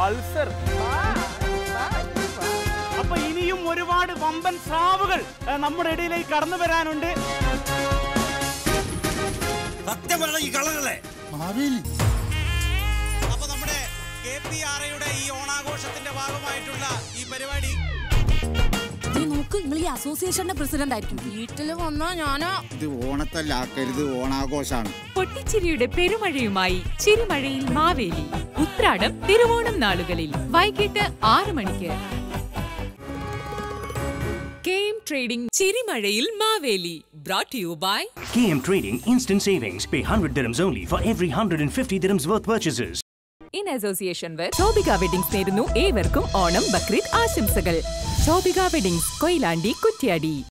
Pulsar അപ്പൊ ഇനിയും ഒരുപാട് വമ്പൻ സ്രാവുകൾ ആ, നമ്മുടെ ഇടയിലേക്ക് കടന്നു വരാനുണ്ട് സത്യമാണ് ഈ കളകളെ അപ്പൊ നമ്മുടെ കെ പി ആർ ഐയുടെ ഈ ഓണാഘോഷത്തിന്റെ ഭാഗമായിട്ടുള്ള ഈ പരിപാടി ദേ നോക്ക് നിങ്ങൾ ഈ അസോസിയേഷന്റെ പ്രസിഡന്റ് ആയിരിക്കും വീട്ടിൽ വന്നാ ഞാനാ ഇത് ഓണത്തല്ലാക്കരുത് ഓണാഘോഷാണ് പൊട്ടിച്ചിരിയുടെ പെരുമഴയുമായി ചിരിമഴയിൽ മാവേലി ഉത്രാടം തിരുവോണം നാളുകളിൽ വൈകിട്ട് ആറ് മണിക്ക് കെ എം ട്രേഡിംഗ് ചിരിമഴയിൽ Maveli brought you by KM Trading Instant Savings. Pay 100 dirhams only for every 150 dirhams worth purchases. In association with Shobhika weddings നേരുന്നു ഏവർക്കും ഓണം ബക്രീദ് ആശംസകൾ ശോഭിക വെഡിങ്സ് കൊയിലാണ്ടി കുറ്റ്യാടി